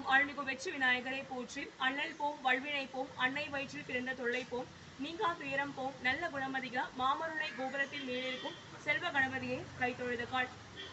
போம் அருள்மிகு வெற்றி விநாயகரை போற்றி அண்ணல் போம் வல்வினை போம் அன்னை வயிற்றில் பிறந்த தொல்லை போம் நீங்கா துயரம் போம் நல்ல குணமதிக மாமருளை கோபுரத்தில் மேலிருக்கும் செல்வ கணபதியை கைத்தொழுத கால்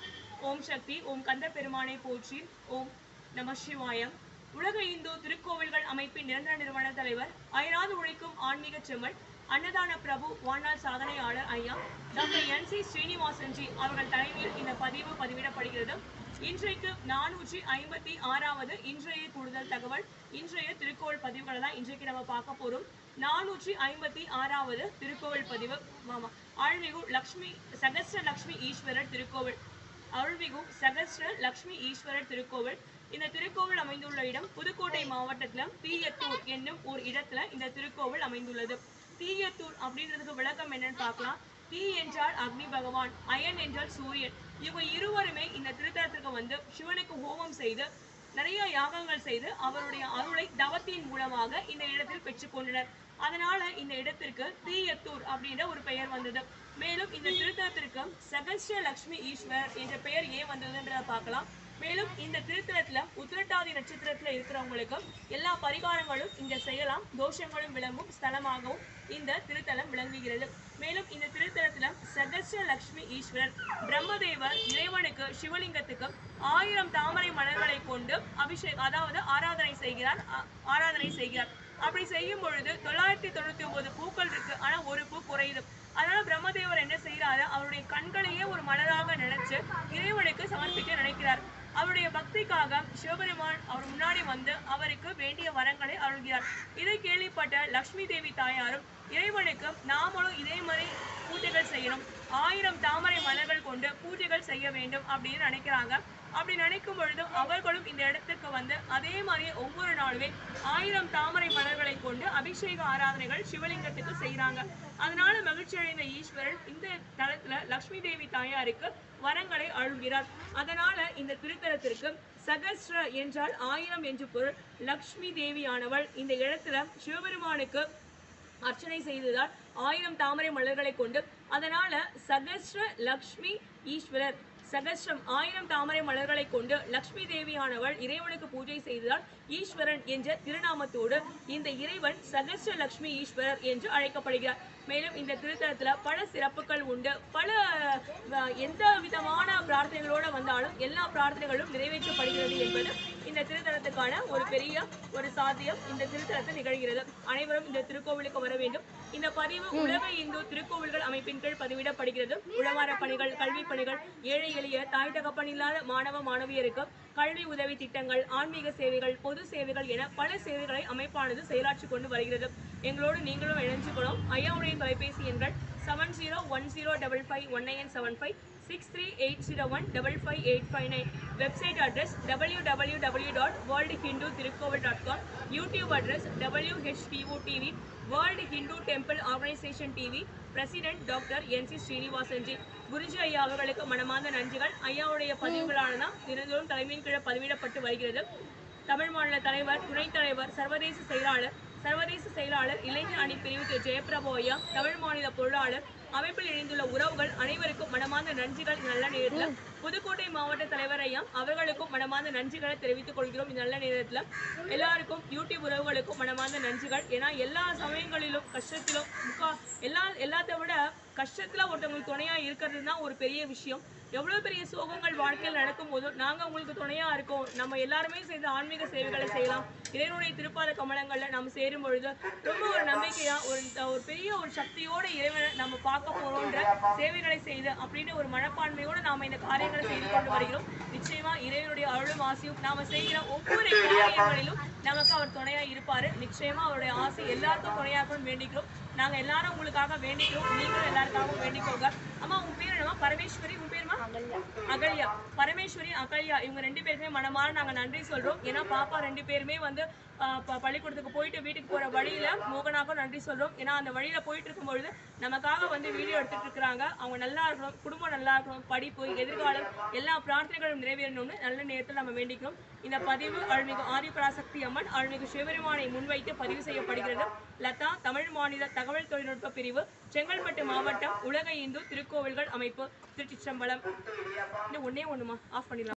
ஓம் சக்தி ஓம் கந்த பெருமானை போற்றி ஓம் நம சிவாயம் உலக இந்து திருக்கோவில்கள் அமைப்பின் நிரந்தர நிறுவன தலைவர் அயராது உழைக்கும் ஆன்மீக செம்மல் அன்னதான பிரபு வாழ்நாள் சாதனையாளர் ஐயா டாக்டர் என் சி ஸ்ரீனிவாசன்ஜி அவர்கள் தலைமையில் இந்த பதிவு பதிவிடப்படுகிறது இன்றைக்கு நானூற்றி ஐம்பத்தி ஆறாவது இன்றைய கூடுதல் தகவல் இன்றைய திருக்கோவில் பதிவுகளை தான் இன்றைக்கு நம்ம பார்க்க போறோம் நானூற்றி ஐம்பத்தி ஆறாவது திருக்கோவில் பதிவு மாமா ஆழ்மிகு லக்ஷ்மி சகஸ்ர லக்ஷ்மி ஈஸ்வரர் திருக்கோவில் அருள்மிகு சகஸ்ர லக்ஷ்மி ஈஸ்வரர் திருக்கோவில் இந்த திருக்கோவில் அமைந்துள்ள இடம் புதுக்கோட்டை மாவட்டத்துல தீயத்தூர் என்னும் ஒரு இடத்துல இந்த திருக்கோவில் அமைந்துள்ளது தீயத்தூர் அப்படின்றதுக்கு விளக்கம் என்னன்னு பார்க்கலாம் தீ என்றால் அக்னி பகவான் அயன் என்றால் சூரியன் இவங்க இருவருமே இந்த திருத்தலத்திற்கு வந்து சிவனுக்கு ஹோமம் செய்து நிறைய யாகங்கள் செய்து அவருடைய அருளை தவத்தின் மூலமாக இந்த இடத்தில் பெற்றுக்கொண்டனர் அதனால இந்த இடத்திற்கு தீயத்தூர் அப்படின்ற ஒரு பெயர் வந்தது மேலும் இந்த திருத்தலத்திற்கு சகஸ்ர லக்ஷ்மி ஈஸ்வர் என்ற பெயர் ஏன் வந்ததுன்றத பார்க்கலாம் மேலும் இந்த திருத்தலத்துல உத்திரட்டாதி நட்சத்திரத்துல இருக்கிறவங்களுக்கு எல்லா பரிகாரங்களும் இங்க செய்யலாம் தோஷங்களும் விளங்கும் ஸ்தலமாகவும் இந்த திருத்தலம் விளங்குகிறது மேலும் இந்த திருத்தலத்துல சகஸ்ர லக்ஷ்மி ஈஸ்வரர் பிரம்மதேவர் இறைவனுக்கு சிவலிங்கத்துக்கு ஆயிரம் தாமரை மலர்களை கொண்டு அபிஷேக் அதாவது ஆராதனை செய்கிறார் ஆ- ஆராதனை செய்கிறார் அப்படி செய்யும் பொழுது தொள்ளாயிரத்தி தொண்ணூத்தி ஒன்பது பூக்கள் இருக்கு ஆனா ஒரு பூ குறையுது அதனால பிரம்மதேவர் என்ன செய்யறாரு அவருடைய கண்களையே ஒரு மலராக நினைச்சு இறைவனுக்கு சமர்ப்பிக்க நினைக்கிறார் அவருடைய பக்திக்காக சிவபெருமான் அவர் முன்னாடி வந்து அவருக்கு வேண்டிய வரங்களை அருள்கிறார் இதை கேள்விப்பட்ட லக்ஷ்மி தேவி தாயாரும் இறைவனுக்கு நாமளும் இதே மாதிரி பூஜைகள் செய்யணும் ஆயிரம் தாமரை மலர்கள் கொண்டு பூஜைகள் செய்ய வேண்டும் அப்படின்னு நினைக்கிறாங்க அப்படி நினைக்கும் பொழுது அவர்களும் இந்த இடத்துக்கு வந்து அதே மாதிரியே ஒவ்வொரு நாளுமே ஆயிரம் தாமரை மலர்களை கொண்டு அபிஷேக ஆராதனைகள் சிவலிங்கத்துக்கு செய்றாங்க அதனால மகிழ்ச்சி அடைந்த ஈஸ்வரன் இந்த தலத்துல லக்ஷ்மி தேவி தாயாருக்கு வரங்களை அருள்கிறார் அதனால இந்த திருத்தலத்திற்கு சகஸ்ர என்றால் ஆயிரம் என்று பொருள் லக்ஷ்மி தேவியானவள் இந்த இடத்துல சிவபெருமானுக்கு அர்ச்சனை செய்ததால் ஆயிரம் தாமரை மலர்களை கொண்டு அதனால சகஸ்ர லக்ஷ்மி ஈஸ்வரர் சகஸ்ரம் ஆயிரம் தாமரை மலர்களை கொண்டு லக்ஷ்மி தேவியானவள் இறைவனுக்கு பூஜை செய்ததால் ஈஸ்வரன் என்ற திருநாமத்தோடு இந்த இறைவன் சகஸ்ர லக்ஷ்மி ஈஸ்வரர் என்று அழைக்கப்படுகிறார் மேலும் இந்த திருத்தலத்துல பல சிறப்புகள் உண்டு பல அஹ், எந்த விதமான பிரார்த்தனைகளோட வந்தாலும் எல்லா பிரார்த்தனைகளும் நிறைவேற்றப்படுகிறது என்பது இந்த திருத்தலத்துக்கான ஒரு பெரிய ஒரு சாத்தியம் இந்த திருத்தலத்தில் நிகழ்கிறது அனைவரும் இந்த திருக்கோவிலுக்கு வர வேண்டும் இந்த பதிவு உலக இந்து திருக்கோவில்கள் அமைப்பின் கீழ் பதிவிடப்படுகிறது உழவார பணிகள் கல்வி பணிகள் ஏழை எளிய தாய் தகப்பன் இல்லாத மாணவ மாணவியருக்கு கல்வி உதவி திட்டங்கள் ஆன்மீக சேவைகள் பொது சேவைகள் என பல சேவைகளை அமைப்பானது செயலாற்றி கொண்டு வருகிறது எங்களோடு நீங்களும் இணைஞ்சுக்கணும் ஐயாவுடைய தொலைபேசி எண்கள் seven zero one zero double five one nine seven five six three eight zero one double five eight five nine website address W W W dot world Hindu Thirukovil dot com YouTube address W HPO TV world Hindu temple organisation TV president doctor N C ஸ்ரீனிவாசன்ஜி குருஜி ஐயா அவர்களுக்கு மனமார்ந்த நன்றிகள் ஐயாவுடைய பதிவுகளானதான் தினந்தோறும் தலைமையின் கீழே பதிவிடப்பட்டு வருகிறது தமிழ் மாநில தலைவர் துணைத் தலைவர் சர்வதேச செயலாளர் சர்வதேச செயலாளர் இளைஞர் அணி பிரிவு திரு ஜெயபிரபு ஐயா தமிழ் மாநில பொருளாளர் அமைப்பில் இணைந்துள்ள உறவுகள் அனைவருக்கும் மனமார்ந்த நன்றிகள் இந்த நல்ல நேரத்தில் புதுக்கோட்டை மாவட்ட தலைவர் ஐயா அவர்களுக்கும் மனமார்ந்த நன்றிகளை தெரிவித்துக் கொள்கிறோம் இந்த நல்ல நேரத்தில் எல்லாருக்கும் யூடியூப் உறவுகளுக்கும் மனமார்ந்த நன்றிகள் ஏன்னா எல்லா சமயங்களிலும் கஷ்டத்திலும் முக்கா எல்லா எல்லாத்தை விட கஷ்டத்துல ஒருத்தவங்களுக்கு துணையா இருக்கிறது தான் ஒரு பெரிய விஷயம் எவ்வளவு பெரிய சோகங்கள் வாழ்க்கையில் நடக்கும் போதும் நாங்க உங்களுக்கு துணையா இருக்கோம் நம்ம எல்லாருமே சேர்ந்து ஆன்மீக சேவைகளை செய்யலாம் இறைவனுடைய திருப்பாத கமலங்கள்ல நம்ம சேரும் பொழுது ரொம்ப ஒரு நம்பிக்கையா ஒரு ஒரு பெரிய ஒரு சக்தியோட இறைவனை நம்ம பார்க்க போறோன்ற சேவைகளை செய்து அப்படின்னு ஒரு மனப்பான்மையோட நாம இந்த காரியங்களை செய்து கொண்டு வருகிறோம் நிச்சயமா இறைவனுடைய அருளும் ஆசையும் நாம செய்கிற ஒவ்வொரு காரியங்களிலும் நமக்கு அவர் துணையா இருப்பாரு நிச்சயமா அவருடைய ஆசை எல்லாருக்கும் துணையாகணும் வேண்டிக்கிறோம் நாங்க எல்லாரும் உங்களுக்காக வேண்டிக்கிறோம் நீங்களும் எல்லாருக்காகவும் வேண்டிக்கோங்க அம்மா உங்க பேர் என்னமா பரமேஸ்வரி உங்க பேருமா அகல்யா பரமேஸ்வரி அகல்யா இவங்க ரெண்டு பேருக்குமே மனமாற நாங்க நன்றி சொல்றோம் ஏன்னா பாப்பா ரெண்டு பேருமே வந்து ஆஹ், ப- பள்ளிக்கூடத்துக்கு போயிட்டு வீட்டுக்கு போற வழியில மோகனாக்கும் நன்றி சொல்றோம் ஏன்னா அந்த வழியில போயிட்டு இருக்கும் பொழுது நமக்காக வந்து வீடியோ எடுத்துட்டு இருக்காங்க அவங்க நல்லா இருக்கணும் குடும்பம் நல்லா இருக்கணும் படிப்பு எதிர்காலம் எல்லா பிரார்த்தனைகளும் நிறைவேறணும்னு நல்ல நேரத்தில் நம்ம வேண்டிக்கிறோம் இந்த பதிவு அருள்மிகு ஆதிபராசக்தி அம்மன் அருள்மிகு சிவபெருமானை முன்வைத்து பதிவு செய்யப்படுகிறது லதா தமிழ் மாநில தகவல் தொழில்நுட்ப பிரிவு செங்கல்பட்டு மாவட்டம் உலக இந்து திருக்கோவில்கள் அமைப்பு திருச்சிற்றம்பலம் இன்னும் ஒண்ணே ஒண்ணுமா ஆஃப் பண்ணிடலாம்